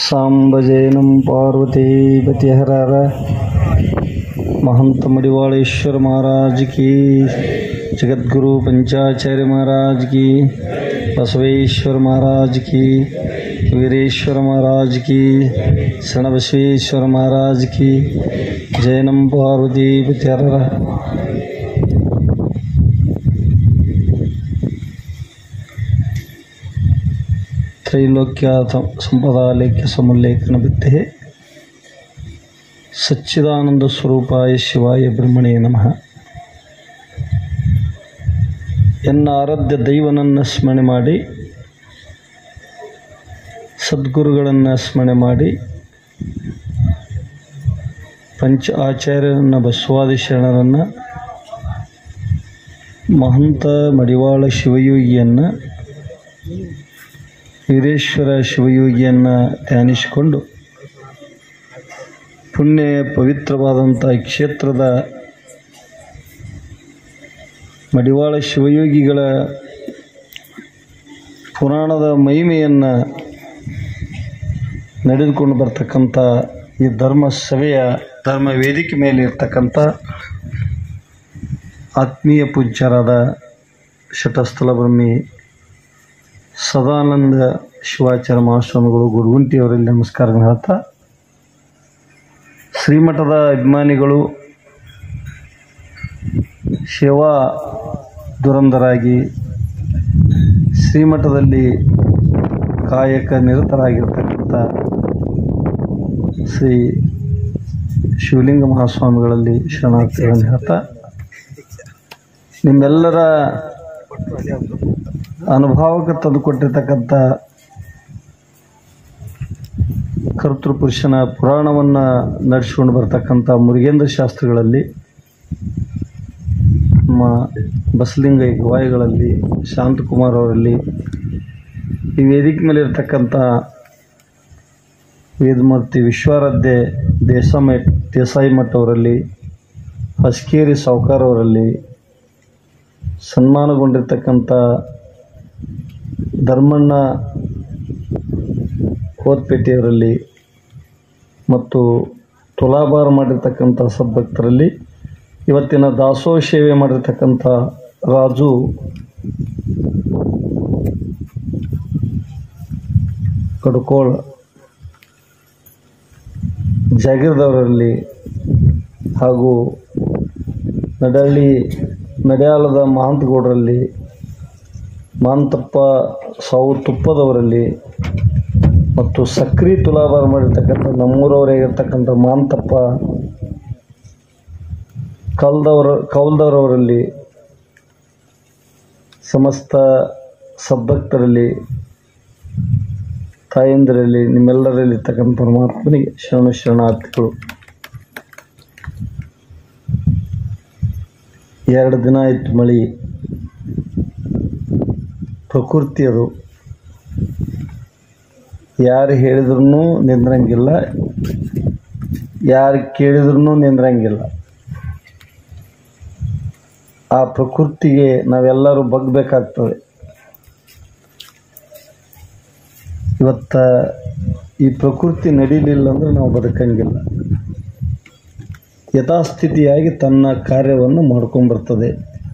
ಸಾಂಬಜೇನಂ ಪಾರ್ವತೀಪತಿಹರರ महंत मडिवाड़ेश्वर महाराज की जगद्गुरु पंचाचार्य महाराज की बसवेश्वर महाराज की वीरेश्वर महाराज की शरणबसवेश्वर महाराज की जैनम पार्वती पितर ತ್ರೈಲೋಕ್ಯ ಸಂಪದಾಲೇಖ್ಯ ಸಮುಲ್ಲೇಖನ ಬಿತ್ತೆ ಸಚ್ಚಿದಾನಂದ ಸ್ವರೂಪಾಯ ಶಿವಾಯ ಬ್ರಹ್ಮಣೇ ನಮಃ ಎನ್ನ ಆರಾಧ್ಯ ದೈವನನ್ನು ಸ್ಮರಣೆ ಮಾಡಿ ಸದ್ಗುರುಗಳನ್ನು ಸ್ಮರಣೆ ಮಾಡಿ ಪಂಚ ಆಚಾರ್ಯರನ್ನು ಬಸವಾದಿ ಶರಣರನ್ನು ಮಹಂತ ಮಡಿವಾಳ ಶಿವಯೋಗಿಯನ್ನು ವೀರೇಶ್ವರ ಶಿವಯೋಗಿಯನ್ನು ಧ್ಯಾನಿಸಿಕೊಂಡು ಪುಣ್ಯ ಪವಿತ್ರವಾದಂಥ ಕ್ಷೇತ್ರದ ಮಡಿವಾಳ ಶಿವಯೋಗಿಗಳ ಪುರಾಣದ ಮಹಿಮೆಯನ್ನು ನಡೆದುಕೊಂಡು ಬರ್ತಕ್ಕಂಥ ಈ ಧರ್ಮ ಸಭೆಯ ಧರ್ಮ ವೇದಿಕೆ ಮೇಲೆ ಇರ್ತಕ್ಕಂಥ ಆತ್ಮೀಯ ಪೂಜ್ಯರಾದ ಶಟಸ್ಥಲ ಬ್ರಹ್ಮಿ ಸದಾನಂದ ಶಿವಾಚಾರ್ಯ ಮಹಾಸ್ವಾಮಿಗಳು ಗುರುಗುಂಟಿಯವರಲ್ಲಿ ನಮಸ್ಕಾರಗಳು ಹೇಳ್ತಾ ಶ್ರೀಮಠದ ಅಭಿಮಾನಿಗಳು ಸೇವಾ ದುರಂಧರಾಗಿ ಶ್ರೀಮಠದಲ್ಲಿ ಕಾಯಕ ನಿರತರಾಗಿರ್ತಕ್ಕಂಥ ಶ್ರೀ ಶಿವಲಿಂಗ ಮಹಾಸ್ವಾಮಿಗಳಲ್ಲಿ ಶರಣಾರ್ಥಿಗಳನ್ನು ಹೇಳ್ತಾ ನಿಮ್ಮೆಲ್ಲರ ಅನುಭವಕ್ಕೆ ತಂದುಕೊಟ್ಟಿರ್ತಕ್ಕಂಥ ಕರ್ತೃಪುರುಷನ ಪುರಾಣವನ್ನು ನಡೆಸ್ಕೊಂಡು ಬರ್ತಕ್ಕಂಥ ಮುರುಗೇಂದ್ರ ಶಾಸ್ತ್ರಿಗಳಲ್ಲಿ ನಮ್ಮ ಬಸಲಿಂಗ ಗವಾಯಿಗಳಲ್ಲಿ ಶಾಂತಕುಮಾರ್ ಅವರಲ್ಲಿ ಈ ವೇದಿಕೆ ಮೇಲೆ ಇರ್ತಕ್ಕಂಥ ವೇದಮೂರ್ತಿ ವಿಶ್ವಾರಾಧ್ಯ ದೇಸಾಮೈ ದೇಸಾಯಿ ಮಠ ಅವರಲ್ಲಿ ಹಸ್ಕೇರಿ ಸಾವ್ಕಾರ್ ಅವರಲ್ಲಿ ಸನ್ಮಾನಗೊಂಡಿರ್ತಕ್ಕಂಥ ಧರ್ಮಣ್ಣ ಹೋತ್ಪೇಟೆಯವರಲ್ಲಿ ಮತ್ತು ತುಲಾಭಾರ ಮಾಡಿರ್ತಕ್ಕಂಥ ಸದ್ಭಕ್ತರಲ್ಲಿ ಇವತ್ತಿನ ದಾಸೋಹ ಸೇವೆ ಮಾಡಿರ್ತಕ್ಕಂಥ ರಾಜು ಕಡ್ಕೋಳ ಜಾಗೀರ್ದವರಲ್ಲಿ ಹಾಗೂ ನಡಹಳ್ಳಿ ನಡ್ಯಾಲದ ಮಹಾಂತಗೌಡರಲ್ಲಿ ಮಹಾಂತಪ್ಪ ಸಾವು ತುಪ್ಪದವರಲ್ಲಿ ಮತ್ತು ಸಕ್ರಿ ತುಲಾಭಾರ ಮಾಡಿರ್ತಕ್ಕಂಥ ನಮ್ಮೂರವರಾಗಿರ್ತಕ್ಕಂಥ ಮಹಾಂತಪ್ಪ ಕಲ್ದವರ ಕೌಲ್ದವರವರಲ್ಲಿ ಸಮಸ್ತ ಸದ್ಭಕ್ತರಲ್ಲಿ ತಾಯಂದಿರಲ್ಲಿ ನಿಮ್ಮೆಲ್ಲರಲ್ಲಿ ಇರ್ತಕ್ಕಂಥ ಪರಮಾತ್ಮನಿಗೆ ಶರಣ ಶರಣಾರ್ಥಿಗಳು ಎರಡು ದಿನ ಆಯ್ತು ಮಳೆ ಪ್ರಕೃತಿ ಅದು ಯಾರು ಹೇಳಿದ್ರು ನಿಂದ್ರಂಗಿಲ್ಲ ಯಾರು ಕೇಳಿದ್ರು ನಿಂದ್ರಂಗಿಲ್ಲ ಆ ಪ್ರಕೃತಿಗೆ ನಾವೆಲ್ಲರೂ ಬಗ್ಬೇಕಾಗ್ತದೆ ಇವತ್ತ ಈ ಪ್ರಕೃತಿ ನಡೀಲಿಲ್ಲ ಅಂದ್ರೆ ನಾವು ಬದುಕಂಗಿಲ್ಲ ಯಥಾಸ್ಥಿತಿಯಾಗಿ ತನ್ನ ಕಾರ್ಯವನ್ನು ಮಾಡ್ಕೊಂಬರ್ತದೆ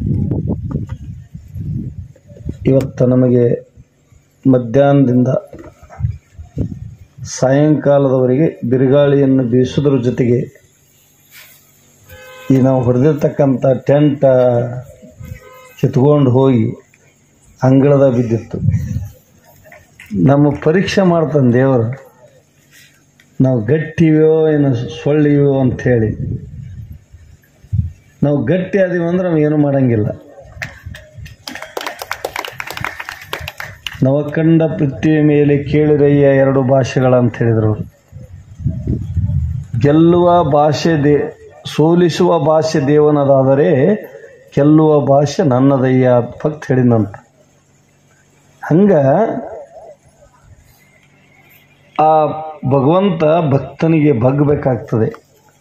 ಇವತ್ತು ನಮಗೆ ಮಧ್ಯಾಹ್ನದಿಂದ ಸಾಯಂಕಾಲದವರೆಗೆ ಬಿರುಗಾಳಿಯನ್ನು ಬೀಸೋದ್ರ ಜೊತೆಗೆ ಈ ನಾವು ಹೊಡೆದಿರ್ತಕ್ಕಂಥ ಟೆಂಟ ಕಿತ್ಕೊಂಡು ಹೋಗಿ ಅಂಗಳದ ಬಿದ್ದಿತ್ತು ನಮ್ಮ ಪರೀಕ್ಷೆ ಮಾಡ್ತಾನೆ ದೇವರು ನಾವು ಗಟ್ಟಿವೋ ಏನು ಸೊಳ್ಳಿವೋ ಅಂಥೇಳಿ ನಾವು ಗಟ್ಟಿ ಆದೀವಿ ಅಂದ್ರೆ ನಾವು ಏನೂ ಮಾಡಂಗಿಲ್ಲ ನವಕಂಡ ಪೃಥ್ವಿಯ ಮೇಲೆ ಕೇಳಿರಯ್ಯ ಎರಡು ಭಾಷೆಗಳ ಅಂತ ಹೇಳಿದರು ಅವರು ಗೆಲ್ಲುವ ಭಾಷೆ ದೇ ಸೋಲಿಸುವ ಭಾಷೆ ದೇವನದಾದರೆ ಗೆಲ್ಲುವ ಭಾಷೆ ನನ್ನದಯ್ಯ ಭಕ್ತ ಹೇಳಿದಂತ ಹಂಗ ಆ ಭಗವಂತ ಭಕ್ತನಿಗೆ ಬಗ್ಬೇಕಾಗ್ತದೆ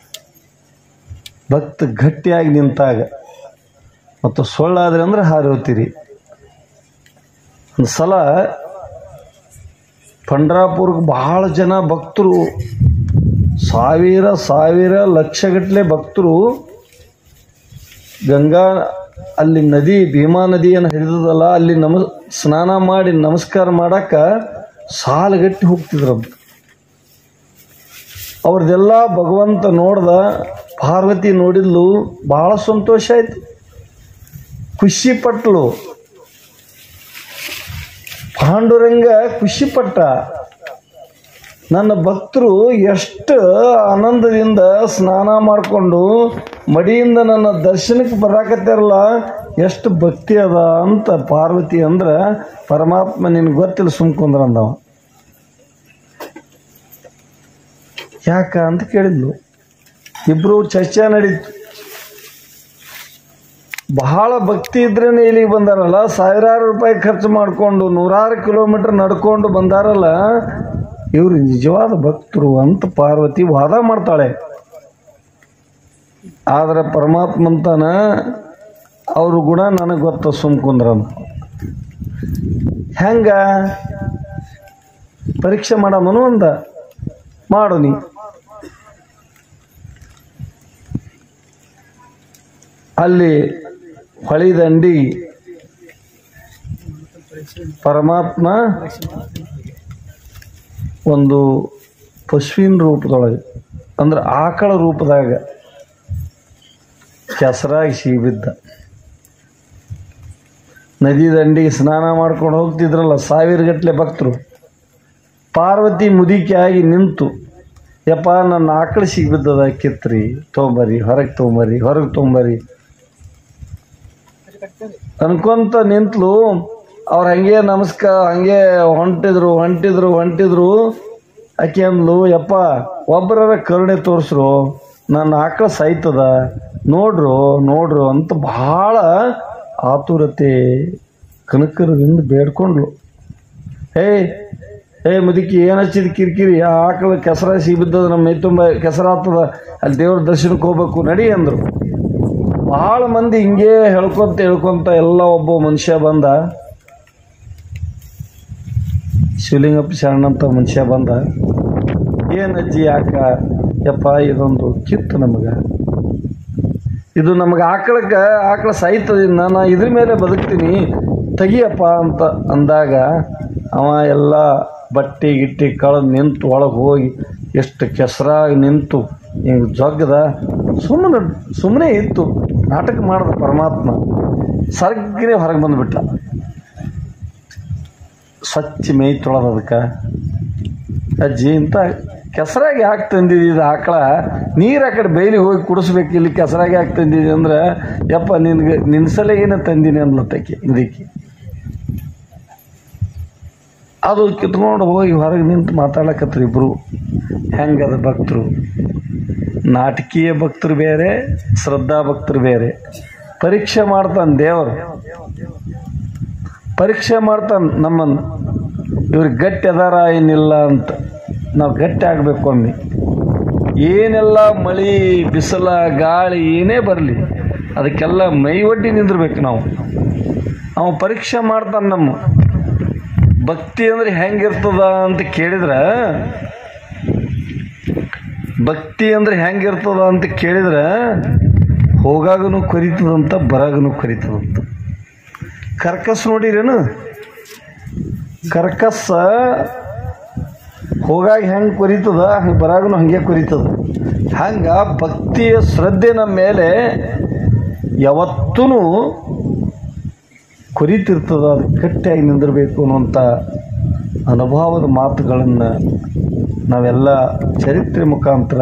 ಭಕ್ತ ಗಟ್ಟಿಯಾಗಿ ನಿಂತಾಗ ಮತ್ತು ಸೊಳ್ಳಾದ್ರೆ ಅಂದ್ರೆ ಹಾರಿ ಹೋಗ್ತೀರಿ ಒಂದು ಸಲ ಪಂಡ್ರಾಪುರ್ಗೆ ಭಾಳ ಜನ ಭಕ್ತರು ಸಾವಿರ ಸಾವಿರ ಲಕ್ಷಗಟ್ಟಲೆ ಭಕ್ತರು ಗಂಗಾ ಅಲ್ಲಿ ನದಿ ಭೀಮಾ ನದಿಯನ್ನು ಹರಿದದಲ್ಲ ಅಲ್ಲಿ ನಮ ಸ್ನಾನ ಮಾಡಿ ನಮಸ್ಕಾರ ಮಾಡಕ್ಕೆ ಸಾಲಗಟ್ಟಿ ಹೋಗ್ತಿದ್ರಂತ ಅವ್ರದ್ದೆಲ್ಲ ಭಗವಂತ ನೋಡ್ದ ಪಾರ್ವತಿ ನೋಡಿದ್ಲು ಭಾಳ ಸಂತೋಷ ಆಯ್ತು ಖುಷಿ ಪಟ್ಲು ಪಾಂಡುರಂಗ ಖುಷಿ ಪಟ್ಟ ನನ್ನ ಭಕ್ತರು ಎಷ್ಟು ಆನಂದದಿಂದ ಸ್ನಾನ ಮಾಡಿಕೊಂಡು ಮಡಿಯಿಂದ ನನ್ನ ದರ್ಶನಕ್ಕೆ ಬರಾಕತ್ತಾರಲ್ಲ ಎಷ್ಟು ಭಕ್ತಿ ಅದ ಅಂತ ಪಾರ್ವತಿ ಅಂದ್ರೆ ಪರಮಾತ್ಮ ನಿನಗೆ ಗೊತ್ತಿಲ್ಲ ಸುಮ್ಕೊಂಡ್ರ ಅಂದವ ಯಾಕ ಅಂತ ಕೇಳಿದ್ಲು ಇಬ್ರು ಚರ್ಚೆ ನಡೀತು ಬಹಳ ಭಕ್ತಿ ಇದ್ರೇನೆ ಇಲ್ಲಿಗೆ ಬಂದಾರಲ್ಲ ಸಾವಿರಾರು ರೂಪಾಯಿ ಖರ್ಚು ಮಾಡಿಕೊಂಡು ನೂರಾರು ಕಿಲೋಮೀಟರ್ ನಡ್ಕೊಂಡು ಬಂದಾರಲ್ಲ ಇವರು ನಿಜವಾದ ಭಕ್ತರು ಅಂತ ಪಾರ್ವತಿ ವಾದ ಮಾಡ್ತಾಳೆ ಆದರೆ ಪರಮಾತ್ಮಂತನ ಅವ್ರ ಗುಣ ನನಗೆ ಗೊತ್ತ ಸುಮ್ಕುಂದ್ರಂತ ಹೆಂಗ ಪರೀಕ್ಷೆ ಮಾಡಮನು ಅಂದ ಮಾಡು ನೀ ಅಲ್ಲಿ ಹೊಳಿದಂಡಿ ಪರಮಾತ್ಮ ಒಂದು ಪಶುವಿನ ರೂಪದೊಳಗೆ ಅಂದ್ರೆ ಆಕಳ ರೂಪದಾಗ ಕೆಸರಾಗಿ ಸಿಗಿಬಿದ್ದ ನದಿ ದಂಡಿಗೆ ಸ್ನಾನ ಮಾಡ್ಕೊಂಡು ಹೋಗ್ತಿದ್ರಲ್ಲ ಸಾವಿರ ಗಟ್ಟಲೆ ಭಕ್ತರು ಪಾರ್ವತಿ ಮುದುಕಿಯಾಗಿ ನಿಂತು ಯಪ್ಪ ನನ್ನ ಆಕಳ ಸಿಗಿಬಿದ್ದದ ಕಿತ್ರಿ ತೊಗೊಂಬರಿ ಹೊರಗೆ ತೊಗೊಂಬರಿ ಹೊರಗೆ ತೊಗೊಂಬರಿ ಅನ್ಕೊಂತ ನಿಂತ್ಲು ಅವ್ರು ಹಂಗೆ ನಮಸ್ಕಾರ ಹಂಗೆ ಹೊಂಟಿದ್ರು ಹೊಂಟಿದ್ರು ಹೊಂಟಿದ್ರು ಆಕೆ ಅಂದ್ಲು ಯಪ್ಪ ಒಬ್ಬರ ಕರುಣೆ ತೋರಿಸ್ರು ನನ್ನ ಆಕಳ ಸಾಯ್ತದ ನೋಡ್ರು ನೋಡ್ರು ಅಂತ ಭಾಳ ಆತುರತೆ ಕನಕರದಿಂದ ಬೇಡ್ಕೊಂಡ್ಲು ಹೇ ಏ ಮುದುಕಿ ಏನು ಹಚ್ಚಿದ ಕಿರಿಕಿರಿ ಆ ಆಕಳ ಕೆಸರ ಸಿಬಿದ್ದದ ನಮ್ಮ ಮೈ ತುಂಬ ಕೆಸರಾಗ್ತದ ಅಲ್ಲಿ ದೇವ್ರ ದರ್ಶನಕ್ಕೆ ಹೋಗ್ಬೇಕು ನಡಿ ಅಂದರು ಭಾಳ ಮಂದಿ ಹಿಂಗೆ ಹೇಳ್ಕೊಂತ ಹೇಳ್ಕೊಂತ ಎಲ್ಲ ಒಬ್ಬ ಮನುಷ್ಯ ಬಂದ ಶಿವಲಿಂಗಪ್ಪ ಶರಣಂತ ಮನುಷ್ಯ ಬಂದ ಏನಜ್ಜಿ ಯಾಕ ಯಪ್ಪ ಇದೊಂದು ಕಿತ್ತು ನಮಗೆ ಇದು ನಮಗೆ ಆಕಳಕ್ಕೆ ಆಕಳ ಸಾಯ್ತದ ನಾನು ಇದ್ರ ಮೇಲೆ ಬದುಕ್ತೀನಿ ತೆಗಿಯಪ್ಪ ಅಂತ ಅಂದಾಗ ಅವ ಎಲ್ಲ ಬಟ್ಟೆ ಗಿಟ್ಟಿ ಕಳೆದು ನಿಂತು ಒಳಗೆ ಹೋಗಿ ಎಷ್ಟು ಕೆಸರಾಗಿ ನಿಂತು ಹಿಂಗೆ ಜಗ್ಗದ ಸುಮ್ಮನೆ ಸುಮ್ಮನೆ ಇತ್ತು ನಾಟಕ ಮಾಡ್ದ ಪರಮಾತ್ಮ ಸರ್ಗನೆ ಹೊರಗೆ ಬಂದುಬಿಟ್ಟ ಸ್ವಚ್ಛ ಮೈ ತೊಳೆದ ಅದಕ್ಕೆ ಅಜ್ಜಿ ಇಂಥ ಕೆಸರಾಗಿ ಯಾಕೆ ತಂದಿದ್ದು ಇದು ಆಕಳ ನೀರು ಆ ಕಡೆ ಬೈಲಿಗೆ ಹೋಗಿ ಕುಡಿಸ್ಬೇಕು ಇಲ್ಲಿ ಕೆಸರಾಗಿ ಯಾಕೆ ತಂದಿದ್ದಿ ಅಂದ್ರೆ ಯಪ್ಪ ನಿನ್ಗೆ ನಿನ್ನ ಸಲಗೇನೆ ತಂದೀನಿ ಅಂದ್ಲತ್ತಕ್ಕೆ ಇದಕ್ಕೆ ಅದು ಕಿತ್ಕೊಂಡು ಹೋಗಿ ಹೊರಗೆ ನಿಂತು ಮಾತಾಡಕತ್ರು ಇಬ್ಬರು ಹೆಂಗದ ಭಕ್ತರು ನಾಟಕೀಯ ಭಕ್ತರು ಬೇರೆ ಶ್ರದ್ಧಾ ಭಕ್ತರು ಬೇರೆ ಪರೀಕ್ಷೆ ಮಾಡ್ತಾನೆ ದೇವರು ಪರೀಕ್ಷೆ ಮಾಡ್ತಾನೆ ನಮ್ಮನ್ನು ಇವ್ರಿಗೆ ಗಟ್ಟಿ ಅದಾರ ಏನಿಲ್ಲ ಅಂತ ನಾವು ಗಟ್ಟಿ ಆಗಬೇಕು ಒಮ್ಮೆ ಏನೆಲ್ಲ ಮಳೆ ಬಿಸಿಲ ಗಾಳಿ ಏನೇ ಬರಲಿ ಅದಕ್ಕೆಲ್ಲ ಮೈ ಒಡ್ಡಿ ನಿಂದಿರ್ಬೇಕು ನಾವು ಅವ ಪರೀಕ್ಷೆ ಮಾಡ್ತಾನೆ ನಮ್ಮ ಭಕ್ತಿ ಅಂದ್ರೆ ಹೆಂಗಿರ್ತದ ಅಂತ ಕೇಳಿದ್ರೆ ಭಕ್ತಿ ಅಂದ್ರೆ ಹೆಂಗಿರ್ತದ ಅಂತ ಕೇಳಿದ್ರೆ ಹೋಗಾಗನು ಕರಿತದಂತ ಬರಾಗನು ಕರಿತದಂತ ಕರ್ಕಸ್ ನೋಡಿರೇನು ಕರ್ಕಸ್ ಹೋಗಾಗ ಹೆಂಗೆ ಕೊರಿತದ ಹಂಗೆ ಬರಾಗನು ಹಂಗೆ ಕೊರಿತದ ಹಂಗೆ ಭಕ್ತಿಯ ಶ್ರದ್ಧೆ ನಮ್ಮ ಮೇಲೆ ಯಾವತ್ತೂ ಕೊರಿತಿರ್ತದ ಅದು ಗಟ್ಟಿಯಾಗಿ ನಿಂದಿರಬೇಕು ಅನ್ನುವಂಥ ಅನುಭವದ ಮಾತುಗಳನ್ನು ನಾವೆಲ್ಲ ಚರಿತ್ರೆ ಮುಖಾಂತರ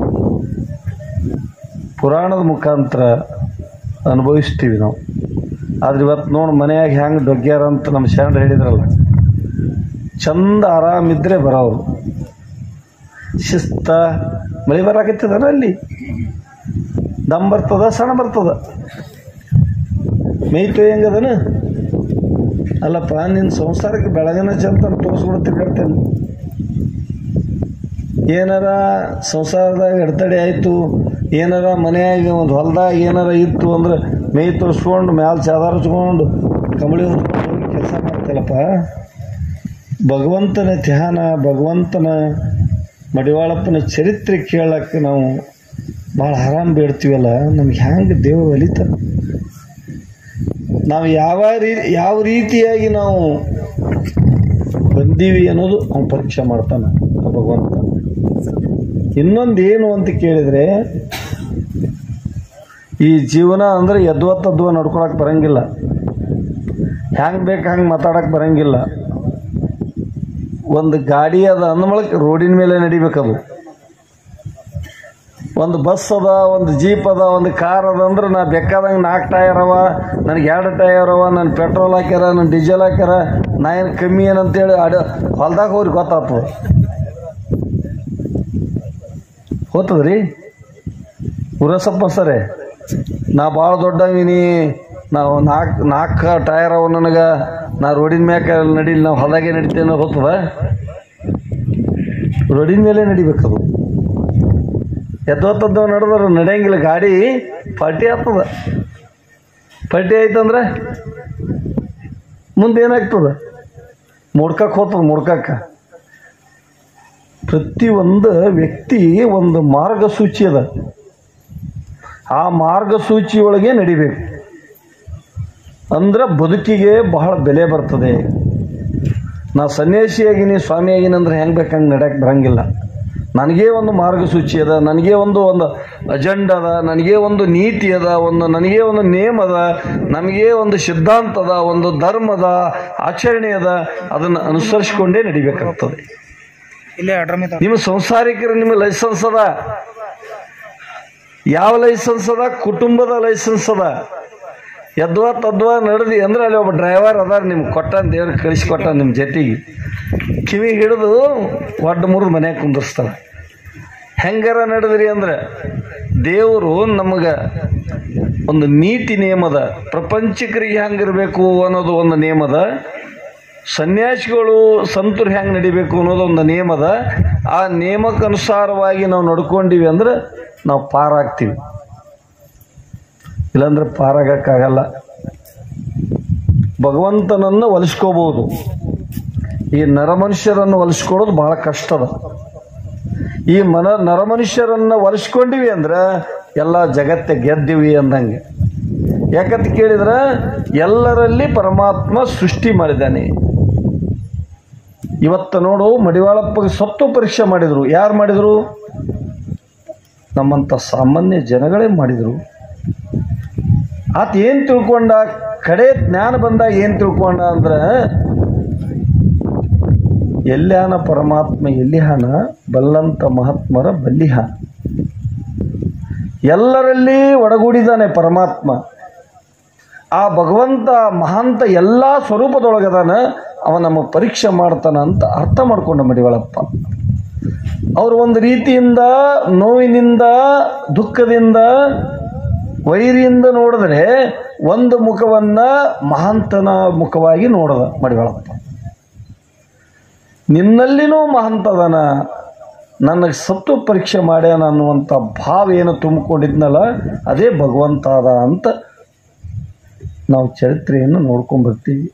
ಪುರಾಣದ ಮುಖಾಂತರ ಅನುಭವಿಸ್ತೀವಿ ನಾವು ಆದ್ರೆ ಇವತ್ತು ನೋಡಿ ಮನೆಯಾಗ ಹೆಂಗೆ ಡೊಗ್ಗ್ಯಾರ ಅಂತ ನಮ್ಮ ಶರಣರು ಹೇಳಿದ್ರಲ್ಲ ಚಂದ ಆರಾಮಿದ್ರೆ ಬರೋರು ಶಿಸ್ತ ಮಳೆ ಬರಾಕತ್ತದನ ಅಲ್ಲಿ ದಮ್ ಬರ್ತದ ಸಣ್ಣ ಬರ್ತದ ಮೈ ತೊಯ್ಯಂಗದನ ಅಲ್ಲಪ್ಪ ನಿನ್ನ ಸಂಸಾರಕ್ಕೆ ಬೆಳಗನ ಚಂತ ತೋರಿಸ್ಬಿಡು ತಿರ್ಗಾಡ್ತೇನೆ ಏನಾರ ಸಂಸಾರದಾಗ ಎಡ್ತಡೆ ಆಯಿತು ಏನಾರ ಮನೆಯಾಗ ಒಂದು ಹೊಲ್ದಾಗ ಏನಾರ ಇತ್ತು ಅಂದ್ರೆ ಮೈ ತೋರಿಸ್ಕೊಂಡು ಮ್ಯಾಲೆ ಚಾದಾರ ಹಚ್ಕೊಂಡು ಕಂಬಳಿ ಹೊಚ್ಕೊಂಡು ಹೋಗಿ ಕೆಲಸ ಮಾಡ್ತೇಲಪ್ಪ ಭಗವಂತನ ಧ್ಯಾನ ಭಗವಂತನ ಮಡಿವಾಳಪ್ಪನ ಚರಿತ್ರೆ ಕೇಳಕ್ಕೆ ನಾವು ಭಾಳ ಆರಾಮ್ ಬೇಡ್ತೀವಲ್ಲ ನಮ್ಗೆ ಹ್ಯಾಂಗೆ ದೇವರು ಒಲಿತಾರ ನಾವು ಯಾವ ರೀ ಯಾವ ರೀತಿಯಾಗಿ ನಾವು ಬಂದೀವಿ ಅನ್ನೋದು ಅವ್ನು ಪರೀಕ್ಷೆ ಮಾಡ್ತಾನೆ ಆ ಭಗವಂತ ಇನ್ನೊಂದು ಏನು ಅಂತ ಕೇಳಿದರೆ ಈ ಜೀವನ ಅಂದರೆ ಯದ್ವ ತದ್ವ ನಡ್ಕೊಳಕ್ಕೆ ಬರಂಗಿಲ್ಲ ಹ್ಯಾಂಗೆ ಬೇಕು ಹಂಗೆ ಮಾತಾಡಕ್ಕೆ ಬರಂಗಿಲ್ಲ ಒಂದು ಗಾಡಿ ಅದ ಅಂದ್ಮಳಕ್ಕೆ ರೋಡಿನ ಮೇಲೆ ನಡಿಬೇಕದು ಒಂದು ಬಸ್ ಅದ ಒಂದು ಜೀಪ್ ಅದ ಒಂದು ಕಾರ್ ಅದ ಅಂದ್ರೆ ನಾ ಬೇಕಾದಂಗೆ ನಾಲ್ಕು ಟಯರ್ ಅವ ನನಗೆ ಎರಡು ಟಯರ್ ಅವ ನನ್ನ ಪೆಟ್ರೋಲ್ ಹಾಕ್ಯಾರ ನನ್ನ ಡೀಸೆಲ್ ಹಾಕ್ಯಾರ ನಾ ಏನು ಕಮ್ಮಿ ಏನಂತೇಳಿ ಅಡ ಹೊಲ್ದಾಗ ಹೋಗಿ ಗೊತ್ತಾಗ್ತದೆ ಹೋಗ್ತದ್ರಿ ಪುರಸಪ್ಪ ಸರೇ ನಾ ಭಾಳ ದೊಡ್ಡವಿನಿ ನಾವು ನಾಲ್ಕು ನಾಲ್ಕು ಟಯರ್ ಅವ ನನಗೆ ನಾ ರೋಡಿನ ಮ್ಯಾಕ ನಡೀಲಿ ನಾವು ಹೊಲದಾಗೆ ನಡಿತೇನೆ ಹೋಗ್ತದ ರೋಡಿನ ಮೇಲೆ ನಡಿಬೇಕದು ಎದ್ದೊತ್ತದ್ದು ನಡೆದ್ರೆ ನಡೆಯಂಗಿಲ್ಲ ಗಾಡಿ ಪಲ್ಟಿ ಆಗ್ತದ ಪಲ್ಟಿ ಆಯ್ತಂದ್ರೆ ಮುಂದೆ ಏನಾಗ್ತದ ಮುಡ್ಕಕ್ಕೆ ಹೋಗ್ತದ ಮುಡ್ಕಕ್ಕೆ ಪ್ರತಿಯೊಂದು ವ್ಯಕ್ತಿ ಒಂದು ಮಾರ್ಗಸೂಚಿ ಅದ ಆ ಮಾರ್ಗಸೂಚಿ ಒಳಗೆ ನಡಿಬೇಕು ಅಂದ್ರೆ ಬದುಕಿಗೆ ಬಹಳ ಬೆಲೆ ಬರ್ತದೆ ನಾ ಸನ್ಯಾಸಿಯಾಗಿನಿ ಸ್ವಾಮಿಯಾಗಿನಿ ಅಂದ್ರೆ ಹೆಂಗೆ ಬೇಕು ಹಂಗೆ ನಡೆಯಕ್ಕೆ ಬರಂಗಿಲ್ಲ ನನಗೇ ಒಂದು ಮಾರ್ಗಸೂಚಿ ಅದ ನನಗೇ ಒಂದು ಒಂದು ಅಜೆಂಡ ಅದ ನನಗೇ ಒಂದು ನೀತಿ ಅದ ಒಂದು ನನಗೇ ಒಂದು ನೇಮ್ ಅದ ನಮಗೇ ಒಂದು ಸಿದ್ಧಾಂತ ಅದ ಒಂದು ಧರ್ಮ ಅದ ಆಚರಣೆ ಅದ ಅದನ್ನು ಅನುಸರಿಸ್ಕೊಂಡೇ ನಡಿಬೇಕಾಗ್ತದೆ ಇಲ್ಲೇ ಅಡ್ರ ಮೇಲೆ ನಿಮ್ಮ ಸಂಸಾರಿಕರ ನಿಮ್ಮ ಲೈಸೆನ್ಸ್ ಅದ ಯಾವ ಲೈಸೆನ್ಸ್ ಅದ ಕುಟುಂಬದ ಲೈಸೆನ್ಸ್ ಅದ ಯದ್ವಾ ತದ್ವಾ ನಡೆದಿ ಅಂದ್ರೆ ಅಲ್ಲಿ ಒಬ್ಬ ಡ್ರೈವರ್ ಅದಾರ ನಿಮ್ಗೆ ಕೊಟ್ಟಾನ ದೇವ್ರು ಕಳಿಸ್ಕೊಟ್ಟ ನಿಮ್ಮ ಜೊತೆಗೆ ಕಿವಿ ಹಿಡಿದು ಒಡ್ಡ ಮುರಿದು ಮನ್ಯಾಗ ಕುಂದಿರ್ಸ್ತಾರ ಹೆಂಗಾರ ನಡೆದ್ರಿ ಅಂದ್ರೆ ದೇವರು ನಮಗೆ ಒಂದು ನೀತಿ ನೇಮದ ಪ್ರಪಂಚಕರಿಗೆ ಹೆಂಗಿರಬೇಕು ಅನ್ನೋದು ಒಂದು ನೇಮದ ಸನ್ಯಾಸಿಗಳು ಸಂತರು ಹೆಂಗೆ ನಡಿಬೇಕು ಅನ್ನೋದು ಒಂದು ನೇಮದ ಆ ನೇಮಕ್ಕನುಸಾರವಾಗಿ ನಾವು ನಡ್ಕೊಂಡಿವಿ ಅಂದ್ರೆ ನಾವು ಪಾರಾಗ್ತೀವಿ ಇಲ್ಲಾಂದ್ರೆ ಪಾರಾಗಕ್ಕಾಗಲ್ಲ ಭಗವಂತನನ್ನು ಒಲಿಸ್ಕೋಬೋದು ಈ ನರಮನುಷ್ಯರನ್ನು ಒಲಿಸ್ಕೊಳ್ಳೋದು ಬಹಳ ಕಷ್ಟದ ಈ ಮನ ನರಮನುಷ್ಯರನ್ನು ಒಲಿಸ್ಕೊಂಡಿವಿ ಅಂದ್ರೆ ಎಲ್ಲ ಜಗತ್ತೆ ಗೆದ್ದಿವಿ ಅಂದಂಗೆ ಯಾಕಂತ ಕೇಳಿದ್ರೆ ಎಲ್ಲರಲ್ಲಿ ಪರಮಾತ್ಮ ಸೃಷ್ಟಿ ಮಾಡಿದ್ದಾನೆ ಇವತ್ತು ನೋಡು ಮಡಿವಾಳಪ್ಪಗೆ ಸತ್ತು ಪರೀಕ್ಷೆ ಮಾಡಿದರು ಯಾರು ಮಾಡಿದರು ನಮ್ಮಂಥ ಸಾಮಾನ್ಯ ಜನಗಳೇ ಮಾಡಿದರು ಆತ ಏನು ತಿಳ್ಕೊಂಡ ಕಡೆ ಜ್ಞಾನ ಬಂದಾಗ ಏನು ತಿಳ್ಕೊಂಡ ಅಂದ್ರೆ ಎಲ್ಯಾನ ಪರಮಾತ್ಮ ಎಲ್ಲಿಹಾನ ಬಲ್ಲಂತ ಮಹಾತ್ಮರ ಬಲ್ಲಿಹ ಎಲ್ಲರಲ್ಲಿ ಒಡಗೂಡಿದಾನೆ ಪರಮಾತ್ಮ ಆ ಭಗವಂತ ಮಹಾಂತ ಎಲ್ಲ ಸ್ವರೂಪದೊಳಗದಾನ ಅವ ನಮ್ಮ ಪರೀಕ್ಷೆ ಮಾಡ್ತಾನ ಅಂತ ಅರ್ಥ ಮಾಡ್ಕೊಂಡ ಮಡಿವಾಳಪ್ಪ ಅವರು ಒಂದು ರೀತಿಯಿಂದ ನೋವಿನಿಂದ ದುಃಖದಿಂದ ವೈರಿಯಿಂದ ನೋಡಿದ್ರೆ ಒಂದು ಮುಖವನ್ನ ಮಹಾಂತನ ಮುಖವಾಗಿ ನೋಡದ ಮಡಿವಾಳಪ್ಪ ನಿನ್ನಲ್ಲಿನೂ ಮಹಂತದನ ನನಗೆ ಸತ್ತು ಪರೀಕ್ಷೆ ಮಾಡ್ಯಾನ ಅನ್ನುವಂಥ ಭಾವ ಏನು ತುಂಬಿಕೊಂಡಿದ್ನಲ್ಲ ಅದೇ ಭಗವಂತ ಅದ ಅಂತ ನಾವು ಚರಿತ್ರೆಯನ್ನು ನೋಡ್ಕೊಂಡ್ಬರ್ತೀವಿ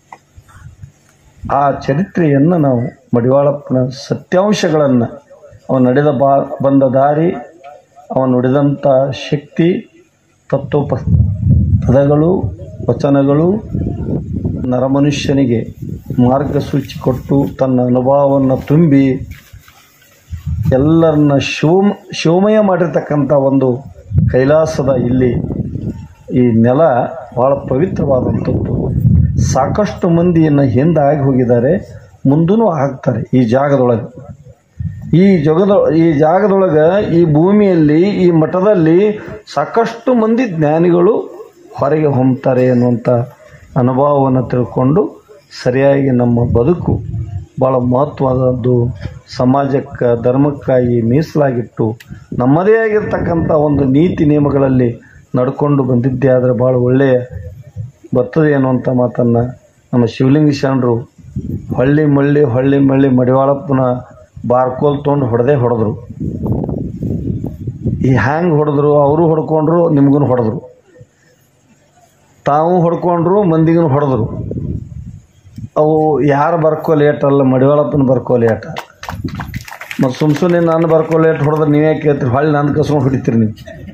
ಆ ಚರಿತ್ರೆಯನ್ನು ನಾವು ಮಡಿವಾಳಪ್ಪನ ಸತ್ಯಾಂಶಗಳನ್ನು ಅವನು ನಡೆದ ಬಾ ಬಂದ ದಾರಿ ಅವನು ನುಡಿದಂಥ ಶಕ್ತಿ ತತ್ವ ಪ ಪದಗಳು ವಚನಗಳು ನರಮನುಷ್ಯನಿಗೆ ಮಾರ್ಗಸೂಚಿ ಕೊಟ್ಟು ತನ್ನ ಅನುಭವವನ್ನು ತುಂಬಿ ಎಲ್ಲರನ್ನ ಶಿವ ಶಿವಮಯ ಮಾಡಿರ್ತಕ್ಕಂಥ ಒಂದು ಕೈಲಾಸದ ಇಲ್ಲಿ ಈ ನೆಲ ಭಾಳ ಪವಿತ್ರವಾದಂಥದ್ದು ಸಾಕಷ್ಟು ಮಂದಿಯನ್ನು ಹಿಂದೆ ಆಗಿ ಹೋಗಿದ್ದಾರೆ ಮುಂದೂ ಆಗ್ತಾರೆ ಈ ಜಾಗದೊಳಗೆ ಈ ಜಗದ ಈ ಜಾಗದೊಳಗೆ ಈ ಭೂಮಿಯಲ್ಲಿ ಈ ಮಠದಲ್ಲಿ ಸಾಕಷ್ಟು ಮಂದಿ ಜ್ಞಾನಿಗಳು ಹೊರಗೆ ಹೊಮ್ತಾರೆ ಅನ್ನುವಂಥ ಅನುಭವವನ್ನು ತಿಳ್ಕೊಂಡು ಸರಿಯಾಗಿ ನಮ್ಮ ಬದುಕು ಭಾಳ ಮಹತ್ವವಾದದ್ದು ಸಮಾಜಕ್ಕೆ ಧರ್ಮಕ್ಕಾಗಿ ಮೀಸಲಾಗಿಟ್ಟು ನಮ್ಮದೇ ಆಗಿರ್ತಕ್ಕಂಥ ಒಂದು ನೀತಿ ನಿಯಮಗಳಲ್ಲಿ ನಡ್ಕೊಂಡು ಬಂದಿದ್ದೇ ಆದರೆ ಭಾಳ ಒಳ್ಳೆಯ ಬರ್ತದೆ ಅನ್ನುವಂಥ ಮಾತನ್ನು ನಮ್ಮ ಶಿವಲಿಂಗ ಶರಣರು ಹೊಳ್ಳಿ ಮಳ್ಳಿ ಹೊಳ್ಳಿ ಮಳ್ಳಿ ಮಡಿವಾಳಪ್ಪನ ಬಾರ್ಕೋಲ್ ತೊಗೊಂಡು ಹೊಡೆದೇ ಹೊಡೆದ್ರು ಈ ಹ್ಯಾಂಗೆ ಹೊಡೆದ್ರು ಅವರು ಹೊಡ್ಕೊಂಡ್ರು ನಿಮ್ಗೂ ಹೊಡೆದ್ರು ತಾವು ಹೊಡ್ಕೊಂಡ್ರು ಮಂದಿಗೂ ಹೊಡೆದ್ರು ಅವು ಯಾರು ಬರ್ಕೋ ಲೇಟ್ ಅಲ್ಲ ಮಡಿವಾಳಪ್ಪನ ಬರ್ಕೋ ಲೇಟ ಮತ್ತು ಸುಮ್ ಸುಮ್ಮನೆ ನಾನು ಬರ್ಕೋ ಲೇಟ್ ಹೊಡೆದ್ರೆ ನೀವೇ ಕೇಳ್ತೀರಿ ಹೊಳ್ಳಿ ನನ್ನ ಕಸ್ಕೊಂಡು ಹೊಡಿತೀರಿ ನೀವು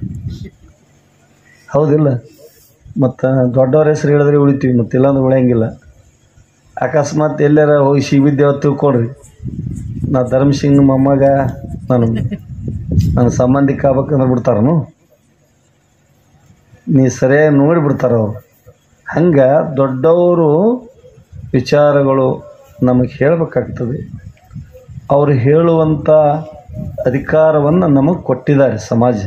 ಹೌದಿಲ್ಲ ಮತ್ತು ದೊಡ್ಡವ್ರ ಹೆಸರು ಹೇಳಿದ್ರೆ ಉಳಿತೀವಿ ಮತ್ತು ಇಲ್ಲಾಂದ್ರೆ ಉಳಿಯಂಗಿಲ್ಲ ಅಕಸ್ಮಾತ್ ಎಲ್ಲಾರ ಹೋಗಿ ಶಿವಿದ್ದೇವ ತಿಳ್ಕೊಡ್ರಿ ನಾ ಧರ್ಮಸಿಂಗ್ ಮೊಮ್ಮಗ ನಾನು ನನ್ನ ಸಂಬಂಧಿಕ ಆಗ್ಬೇಕಂದ್ರೆ ಬಿಡ್ತಾರನು ನೀ ಸರಿಯಾಗಿ ನೋಡಿ ಬಿಡ್ತಾರ ಅವ್ರು ಹಂಗೆ ದೊಡ್ಡವರು ವಿಚಾರಗಳು ನಮಗೆ ಹೇಳಬೇಕಾಗ್ತದೆ ಅವರು ಹೇಳುವಂಥ ಅಧಿಕಾರವನ್ನು ನಮಗೆ ಕೊಟ್ಟಿದ್ದಾರೆ ಸಮಾಜ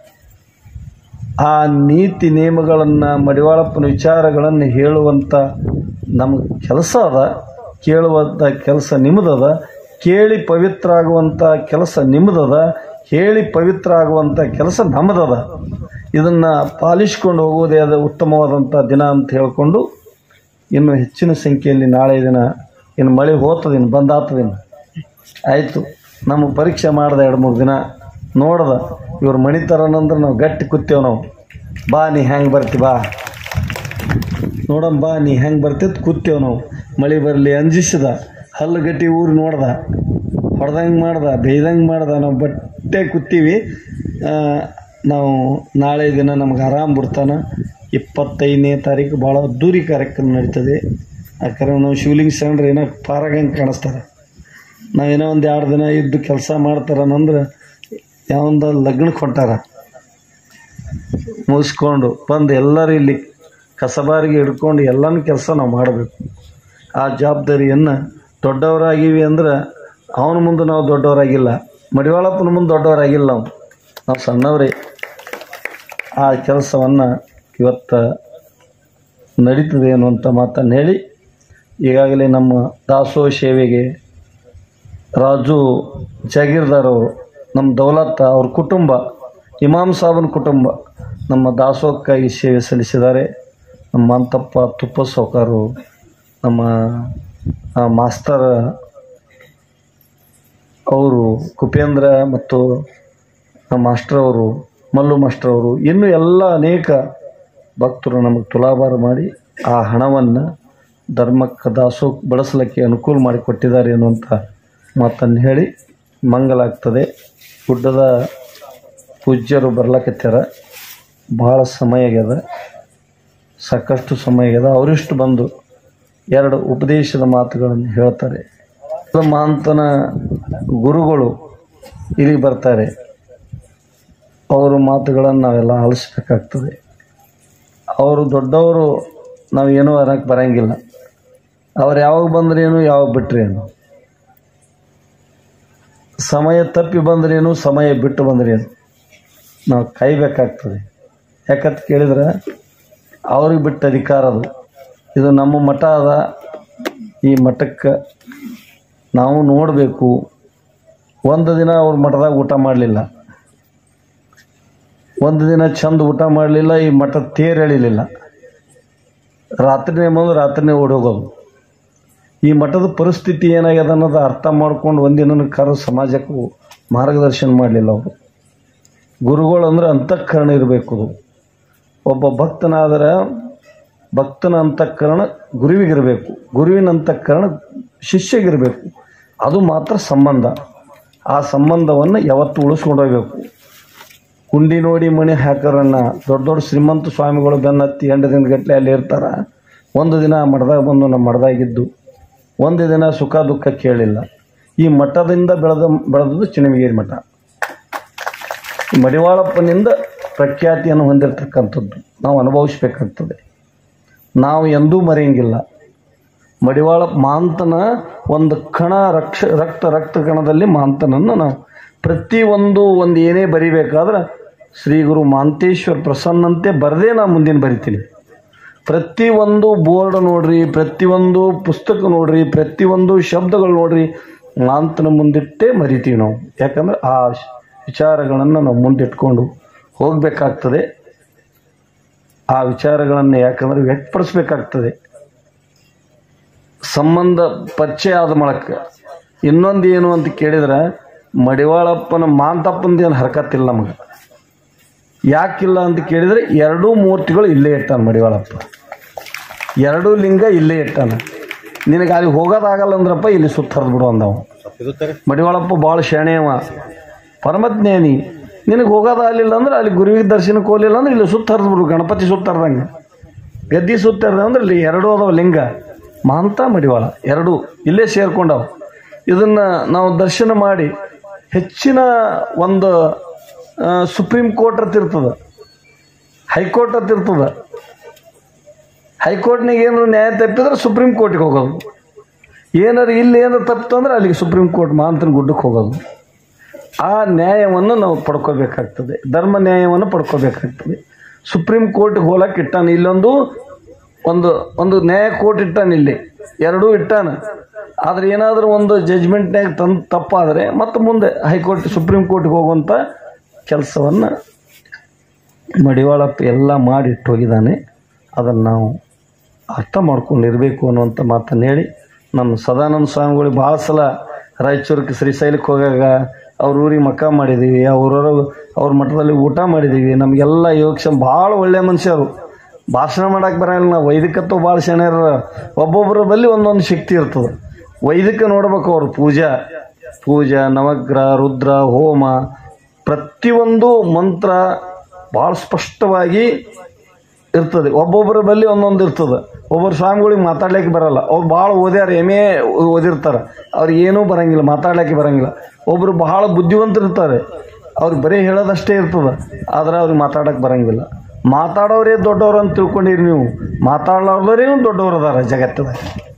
ಆ ನೀತಿ ನಿಯಮಗಳನ್ನು ಮಡಿವಾಳಪ್ಪನ ವಿಚಾರಗಳನ್ನು ಹೇಳುವಂಥ ನಮಗೆ ಕೆಲಸ ಅದ ಕೇಳುವಂಥ ಕೆಲಸ ನಿಮ್ಮದದ ಕೇಳಿ ಪವಿತ್ರ ಆಗುವಂಥ ಕೆಲಸ ನಿಮ್ಮದದ ಹೇಳಿ ಪವಿತ್ರ ಆಗುವಂಥ ಕೆಲಸ ನಮ್ಮದದ ಇದನ್ನು ಪಾಲಿಸ್ಕೊಂಡು ಹೋಗುವುದೇ ಅದು ಉತ್ತಮವಾದಂಥ ದಿನ ಅಂತ ಹೇಳಿಕೊಂಡು ಇನ್ನು ಹೆಚ್ಚಿನ ಸಂಖ್ಯೆಯಲ್ಲಿ ನಾಳೆ ದಿನ ಇನ್ನು ಮಳೆ ಹೋಗ್ತದೆ ಇನ್ನು ಬಂದಾಗ್ತದೇನು ಆಯಿತು ನಮ್ಮ ಪರೀಕ್ಷೆ ಮಾಡ್ದೆ ಎರಡು ಮೂರು ದಿನ ನೋಡ್ದ ಇವ್ರು ಮಣಿತಾರನಂದ್ರೆ ನಾವು ಗಟ್ಟಿ ಕೂತೇವೆ ನಾವು ಬಾ ನೀ ಹೆಂಗೆ ಬರ್ತಿ ಬಾ ನೋಡಮ್ಮ ಬಾ ನೀ ಹೆಂಗೆ ಬರ್ತಿತ್ತು ಕೂತೇವೆ ನಾವು ಮಳೆ ಬರಲಿ ಅಂಜಿಸಿದ ಹಲ್ಲು ಗಟ್ಟಿ ಊರು ನೋಡ್ದ ಹೊಡೆದಂಗೆ ಮಾಡ್ದ ಬೇಯ್ದಂಗೆ ಮಾಡ್ದ ನಾವು ಬಟ್ಟೆ ಕೂತೀವಿ ಆ, ನಾವು ನಾಳೆ ದಿನ ನಮ್ಗೆ ಆರಾಮ್ ಬಿಡ್ತಾನೆ ಇಪ್ಪತ್ತೈದನೇ ತಾರೀಕು ಭಾಳ ಅದ್ದೂರಿ ಕಾರ್ಯಕ್ರಮ ನಡೀತದೆ ಯಾಕಂದ್ರೆ ನಾವು ಶಿವಲಿಂಗ ಶರಣರು ಏನೋ ಪಾರಾಗಂಗೆ ಕಾಣಿಸ್ತಾರೆ ನಾವೇನೋ ಒಂದು ಎರಡು ದಿನ ಇದ್ದು ಕೆಲಸ ಮಾಡ್ತಾರನಂದ್ರೆ ಯಾವೊಂದು ಲಗ್ನಕ್ಕೆ ಹೊಂಟಾರ ಮುಗಿಸ್ಕೊಂಡು ಬಂದು ಎಲ್ಲರೂ ಇಲ್ಲಿ ಕಸಬಾರಿಗೆ ಹಿಡ್ಕೊಂಡು ಎಲ್ಲನೂ ಕೆಲಸ ನಾವು ಮಾಡಬೇಕು ಆ ಜವಾಬ್ದಾರಿಯನ್ನು ದೊಡ್ಡವರಾಗೀವಿ ಅಂದ್ರೆ ಅವನ ಮುಂದೆ ನಾವು ದೊಡ್ಡವರಾಗಿಲ್ಲ ಮಡಿವಾಳಪ್ಪನ ಮುಂದೆ ದೊಡ್ಡವರಾಗಿಲ್ಲ ನಾವು ನಾವು ಸಣ್ಣವರೇ ಆ ಕೆಲಸವನ್ನು ಇವತ್ತು ನಡೀತದೆ ಅನ್ನುವಂಥ ಮಾತನ್ನು ಹೇಳಿ ಈಗಾಗಲೇ ನಮ್ಮ ದಾಸೋಹ ಸೇವೆಗೆ ರಾಜು ಜಾಗೀರ್ದಾರ್ ಅವರು ನಮ್ಮ ದೌಲತ್ತ ಅವ್ರ ಕುಟುಂಬ ಇಮಾಮ್ ಸಾಬನ ಕುಟುಂಬ ನಮ್ಮ ದಾಸೋಹಕ್ಕಾಗಿ ಸೇವೆ ಸಲ್ಲಿಸಿದ್ದಾರೆ ನಮ್ಮ ಮಂತಪ್ಪ ತುಪ್ಪ ಸೌಕಾರು ನಮ್ಮ ಆ, ಮಾಸ್ತರ್ ಅವರು ಕುಪೇಂದ್ರ ಮತ್ತು ನಮ್ಮ ಮಾಸ್ಟರ್ ಅವರು ಮಲ್ಲು ಮಾಸ್ಟರ್ ಅವರು ಇನ್ನೂ ಎಲ್ಲ ಅನೇಕ ಭಕ್ತರು ನಮಗೆ ತುಲಾಭಾರ ಮಾಡಿ ಆ ಹಣವನ್ನು ಧರ್ಮಕ್ಕೆ ದಾಸೋಹ ಬಳಸಲಿಕ್ಕೆ ಅನುಕೂಲ ಮಾಡಿಕೊಟ್ಟಿದ್ದಾರೆ ಅನ್ನುವಂಥ ಮಾತನ್ನು ಹೇಳಿ ಮಂಗಲಾಗ್ತದೆ ಗುಡ್ಡದ ಪೂಜ್ಯರು ಬರ್ಲಕತ್ಯಾರ ಭಾಳ ಸಮಯ ಆಗ್ಯದ ಸಾಕಷ್ಟು ಸಮಯ ಆಗ್ಯದ ಅವರಿಷ್ಟು ಬಂದು ಎರಡು ಉಪದೇಶದ ಮಾತುಗಳನ್ನು ಹೇಳ್ತಾರೆ ಮಹಾಂತನ ಗುರುಗಳು ಇಲ್ಲಿ ಬರ್ತಾರೆ ಅವರ ಮಾತುಗಳನ್ನು ನಾವೆಲ್ಲ ಆಲಿಸ್ಬೇಕಾಗ್ತದೆ ಅವರು ದೊಡ್ಡವರು ನಾವು ಏನೂ ಅನ್ನಕ್ಕೆ ಬರಂಗಿಲ್ಲ ಅವ್ರು ಯಾವಾಗ ಬಂದ್ರೇನು ಯಾವಾಗ ಬಿಟ್ರೇನು ಸಮಯ ತಪ್ಪಿ ಬಂದ್ರೇನು ಸಮಯ ಬಿಟ್ಟು ಬಂದ್ರೇನು ನಾವು ಕಾಯ್ಬೇಕಾಗ್ತದೆ ಯಾಕಂತ ಕೇಳಿದ್ರೆ ಅವ್ರಿಗೆ ಬಿಟ್ಟ ಅಧಿಕಾರ ಅದು ಇದು ನಮ್ಮ ಮಠ ಅದ ಈ ಮಠಕ್ಕೆ ನಾವು ನೋಡಬೇಕು ಒಂದು ದಿನ ಅವ್ರ ಮಠದಾಗ ಊಟ ಮಾಡಲಿಲ್ಲ ಒಂದು ದಿನ ಚಂದ ಊಟ ಮಾಡಲಿಲ್ಲ ಈ ಮಠ ತೇರು ಎಳಿಲಿಲ್ಲ ರಾತ್ರಿನೇ ಬಂದು ರಾತ್ರಿನೇ ಓಡಿ ಹೋಗೋದು ಈ ಮಠದ ಪರಿಸ್ಥಿತಿ ಏನಾಗ್ಯದ ಅನ್ನೋದು ಅರ್ಥ ಮಾಡ್ಕೊಂಡು ಒಂದಿನ ಕರ ಸಮಾಜಕ್ಕೂ ಮಾರ್ಗದರ್ಶನ ಮಾಡಲಿಲ್ಲ ಅವರು ಗುರುಗಳು ಅಂದ್ರೆ ಅಂತಃಕರಣ ಇರಬೇಕು ಅದು ಒಬ್ಬ ಭಕ್ತನಾದರೆ ಭಕ್ತನ ಅಂತಃಕರಣ ಗುರುವಿಗಿರಬೇಕು ಗುರುವಿನ ಅಂತಃಕರಣ ಶಿಷ್ಯಗಿರಬೇಕು ಅದು ಮಾತ್ರ ಸಂಬಂಧ ಆ ಸಂಬಂಧವನ್ನು ಯಾವತ್ತೂ ಉಳಿಸ್ಕೊಂಡು ಹೋಗ್ಬೇಕು ಕುಂಡಿ ನೋಡಿ ಮಣಿ ಹಾಕರನ್ನ ದೊಡ್ಡ ದೊಡ್ಡ ಶ್ರೀಮಂತ ಸ್ವಾಮಿಗಳು ಬೆನ್ನತ್ತಿ ಎಂಟು ದಿನಗಟ್ಟಲೆ ಅಲ್ಲಿ ಇರ್ತಾರ ಒಂದು ದಿನ ಮಠದಾಗ ಬಂದು ನಮ್ಮ ಮಠದಾಗಿದ್ದು ಒಂದು ದಿನ ಸುಖ ದುಃಖ ಕೇಳಿಲ್ಲ ಈ ಮಠದಿಂದ ಬೆಳೆದ ಬೆಳೆದದ್ದು ಚಿನ್ನಮಗೇರಿ ಮಠ ಈ ಮಡಿವಾಳಪ್ಪನಿಂದ ಪ್ರಖ್ಯಾತಿಯನ್ನು ಹೊಂದಿರತಕ್ಕಂಥದ್ದು ನಾವು ಅನುಭವಿಸ್ಬೇಕಾಗ್ತದೆ ನಾವು ಎಂದೂ ಮರೆಯಂಗಿಲ್ಲ ಮಡಿವಾಳ ಮಾಂತನ ಒಂದು ಕಣ ರಕ್ಷ ರಕ್ತ ರಕ್ತ ಕಣದಲ್ಲಿ ಮಾಂತನನ್ನು ನಾವು ಪ್ರತಿಯೊಂದು ಒಂದು ಏನೇ ಬರಿಬೇಕಾದ್ರೆ ಶ್ರೀ ಗುರು ಮಾಂತೇಶ್ವರ ಪ್ರಸನ್ನಂತೆ ಬರದೇ ನಾನು ಮುಂದಿನ ಬರಿತೀನಿ ಪ್ರತಿಯೊಂದು ಬೋರ್ಡ್ ನೋಡ್ರಿ ಪ್ರತಿಯೊಂದು ಪುಸ್ತಕ ನೋಡ್ರಿ ಪ್ರತಿಯೊಂದು ಶಬ್ದಗಳು ನೋಡ್ರಿ ಮಾಂತನ ಮುಂದಿಟ್ಟೇ ಮರಿತೀವಿ ನಾವು ಯಾಕಂದ್ರೆ ಆ ಶ- ವಿಚಾರಗಳನ್ನು ನಾವು ಮುಂದಿಟ್ಕೊಂಡು ಹೋಗಬೇಕಾಗ್ತದೆ ಆ ವಿಚಾರಗಳನ್ನು ಯಾಕಂದ್ರೆ ವ್ಯಕ್ತಪಡಿಸ್ಬೇಕಾಗ್ತದೆ ಸಂಬಂಧ ಪರಿಚಯ ಆದ ಮೂಲಕ ಇನ್ನೊಂದು ಏನು ಅಂತ ಕೇಳಿದ್ರೆ ಮಡಿವಾಳಪ್ಪನ ಮಾಂತಪ್ಪಂದೇನು ಹರಕತ್ತಿಲ್ಲ ನಮಗೆ ಯಾಕಿಲ್ಲ ಅಂತ ಕೇಳಿದರೆ ಎರಡೂ ಮೂರ್ತಿಗಳು ಇಲ್ಲೇ ಇಟ್ಟಾನ ಮಡಿವಾಳಪ್ಪ ಎರಡೂ ಲಿಂಗ ಇಲ್ಲೇ ಇಟ್ಟಾನ ನಿನಗೆ ಅಲ್ಲಿ ಹೋಗೋದಾಗಲ್ಲ ಅಂದ್ರಪ್ಪ ಇಲ್ಲಿ ಸುತ್ತ ಹರಿದು ಬಿಡು ಅಂದವ ಮಡಿವಾಳಪ್ಪ ಭಾಳ ಶಾಣೆಯವ ಪರಮಜ್ಞಾನಿ ನಿನಗೆ ಹೋಗೋದಾಗಲಿಲ್ಲ ಅಂದ್ರೆ ಅಲ್ಲಿ ಗುರುವಿಗೆ ದರ್ಶನಕ್ಕೆ ಹೋಗಲಿಲ್ಲ ಅಂದ್ರೆ ಇಲ್ಲಿ ಸುತ್ತ ಹರಿದು ಬಿಡು ಗಣಪತಿ ಸುತ್ತ ಹರಿದಂಗೆ ಗದ್ದಿ ಸುತ್ತ ಹರಿದ ಅಂದ್ರೆ ಇಲ್ಲಿ ಎರಡು ಅದಾವ ಲಿಂಗ ಮಹಂತ ಮಡಿವಾಳ ಎರಡು ಇಲ್ಲೇ ಸೇರ್ಕೊಂಡವು ಇದನ್ನು ನಾವು ದರ್ಶನ ಮಾಡಿ ಹೆಚ್ಚಿನ ಒಂದು ಆ, ಸುಪ್ರೀಂ ಕೋರ್ಟ್ ಅಂತ ಇರ್ತದೆ ಹೈಕೋರ್ಟ್ ಅಂತ ಇರ್ತದೆ ಹೈಕೋರ್ಟ್ನಾಗ ಏನಾದ್ರು ನ್ಯಾಯ ತಪ್ಪಿದ್ರೆ ಸುಪ್ರೀಂ ಕೋರ್ಟಿಗೆ ಹೋಗೋದು ಏನಾರು ಇಲ್ಲಿ ಏನಾರು ತಪ್ಪಿತು ಅಂದ್ರೆ ಅಲ್ಲಿಗೆ ಸುಪ್ರೀಂ ಕೋರ್ಟ್ ಮಹಾಂತನ ಗುಡ್ಡಕ್ಕೆ ಹೋಗೋದು ಆ ನ್ಯಾಯವನ್ನು ನಾವು ಪಡ್ಕೋಬೇಕಾಗ್ತದೆ ಧರ್ಮ ನ್ಯಾಯವನ್ನು ಪಡ್ಕೋಬೇಕಾಗ್ತದೆ ಸುಪ್ರೀಂ ಕೋರ್ಟ್ಗೆ ಹೋಲಕ್ಕೆ ಇಟ್ಟಾನ ಇಲ್ಲೊಂದು ಒಂದು ಒಂದು ನ್ಯಾಯ ಕೋರ್ಟ್ ಇಟ್ಟಾನ ಇಲ್ಲಿ ಎರಡೂ ಇಟ್ಟಾನ ಆದ್ರೆ ಏನಾದರೂ ಒಂದು ಜಜ್ಮೆಂಟ್ನಾಗ ತಂದು ತಪ್ಪಾದರೆ ಮತ್ತೆ ಮುಂದೆ ಹೈಕೋರ್ಟ್ ಸುಪ್ರೀಂ ಕೋರ್ಟ್ಗೆ ಹೋಗುವಂಥ ಕೆಲಸವನ್ನು ಮಡಿವಾಳಪ್ಪ ಎಲ್ಲ ಮಾಡಿಟ್ಟು ಹೋಗಿದ್ದಾನೆ ಅದನ್ನು ನಾವು ಅರ್ಥ ಮಾಡ್ಕೊಂಡಿರಬೇಕು ಅನ್ನುವಂಥ ಮಾತನ್ನು ಹೇಳಿ ನಮ್ಮ ಸದಾನಂದ ಸ್ವಾಮಿಗಳಿಗೆ ಭಾಳ ಸಲ ರಾಯಚೂರಿಗೆ ಶ್ರೀಶೈಲಕ್ಕೆ ಹೋಗಾಗ ಅವ್ರ ಊರಿಗೆ ಮಕ್ಕ ಮಾಡಿದ್ದೀವಿ ಅವ್ರವ್ರ ಅವ್ರ ಮಠದಲ್ಲಿ ಊಟ ಮಾಡಿದ್ದೀವಿ ನಮಗೆಲ್ಲ ಯೋಗಕ್ಷಮ ಭಾಳ ಒಳ್ಳೆಯ ಮನುಷ್ಯರು ಭಾಷಣ ಮಾಡಕ್ಕೆ ಬರಂಗಿಲ್ಲ ನಾವು ವೈದಿಕತ್ವ ಭಾಳ ಶನಿಯರ ಒಬ್ಬೊಬ್ಬರ ಬಲ್ಲಿ ಒಂದೊಂದು ಶಕ್ತಿ ಇರ್ತದೆ ವೈದಿಕ ನೋಡ್ಬೇಕು ಅವರು ಪೂಜಾ ಪೂಜಾ ನವಗ್ರಹ ರುದ್ರ ಹೋಮ ಪ್ರತಿಯೊಂದು ಮಂತ್ರ ಭಾಳ ಸ್ಪಷ್ಟವಾಗಿ ಇರ್ತದೆ ಒಬ್ಬೊಬ್ಬರ ಬಲ್ಲಿ ಒಂದೊಂದು ಇರ್ತದೆ ಒಬ್ಬರು ಸ್ವಾಮಿಗಳಿಗೆ ಮಾತಾಡ್ಲಿಕ್ಕೆ ಬರಲ್ಲ ಅವ್ರು ಭಾಳ ಓದ್ಯಾರ ಎಮ್ ಎ ಓದಿರ್ತಾರೆ ಅವ್ರಿಗೆ ಏನೂ ಬರಂಗಿಲ್ಲ ಮಾತಾಡ್ಲಿಕ್ಕೆ ಬರಂಗಿಲ್ಲ ಒಬ್ಬರು ಬಹಳ ಬುದ್ಧಿವಂತರು ಇರ್ತಾರೆ ಅವ್ರಿಗೆ ಬರೀ ಹೇಳೋದಷ್ಟೇ ಇರ್ತದೆ ಆದ್ರೆ ಅವ್ರಿಗೆ ಮಾತಾಡಕ್ಕೆ ಬರಂಗಿಲ್ಲ ಮಾತಾಡೋರೇ ದೊಡ್ಡವ್ರು ಅಂತ ತಿಳ್ಕೊಂಡಿರಿ ನೀವು ಮಾತಾಡಲಾರ್ದವರೇನು ದೊಡ್ಡವರು ಅದಾರ ಜಗತ್ತದಾಗ